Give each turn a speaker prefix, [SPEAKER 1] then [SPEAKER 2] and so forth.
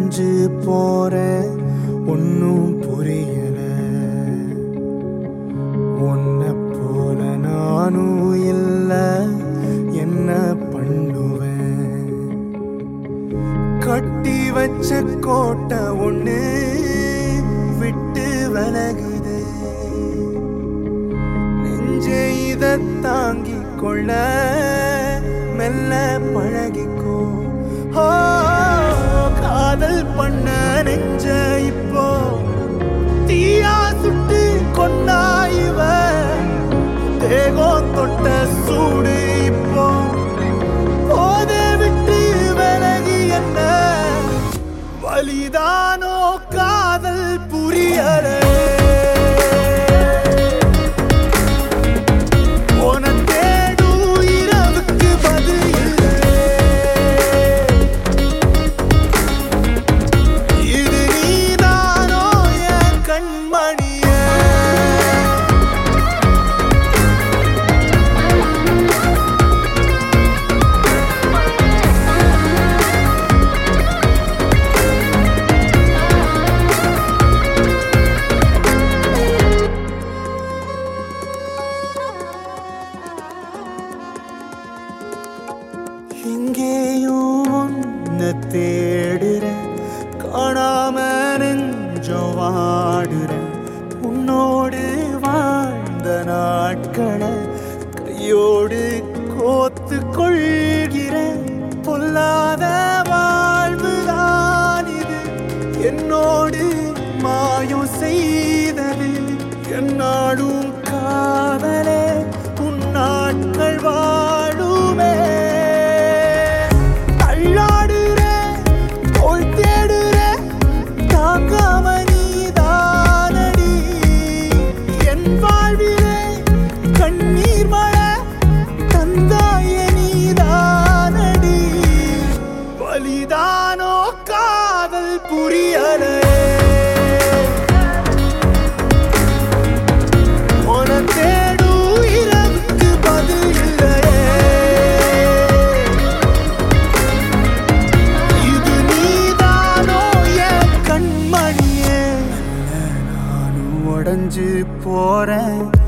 [SPEAKER 1] உடைஞ்சு போற ஒன்னும் புரியல உன்னை போல நானும் இல்ல என்ன பண்ணுவேன் கட்டி வச்ச கோட்டை ஒண்ணு விட்டு விலகுது நெஞ்சை இத தாங்கிக் கொள்ள மெல்ல பழகிக்கோ ஓ, காதல் பண்ண நெஞ்ச இப்போ தீயா சுட்டு கொண்டா இவ தேகம் தொட்ட சூடு இப்போ போத விட்டு விலகி என்ன வலிதானோ காதல் புரியலே உன தேடும் இரவுக்கு பதில் இல்லை. இது நீதானோ என் கண்மணியே எங்கேயும் உன்னை தேடுற காணாம நெஞ்சம் வாடுற உன்னோடு வாழ்ந்த நாட்களை கையோடு கோத்து கொள்கிற பொல்லாத வாழ்வுதான் இது என்னோடு மாயம் செய்தது என்னாடும் காதலே உன் நாட்கள் வாழுமே தள்ளாடுற தோள் தேடுற தாங்காம நீதானடி என் வாழ்விலே கண்ணீர் மழை தந்தாய நீதானடி வலிதானோ காதல் புரியலே உன தேடும் இரவுக்கு பதில் இல்லையே இது நீதானோ என் கண்மணியே நானும் உடைஞ்சு போறேன்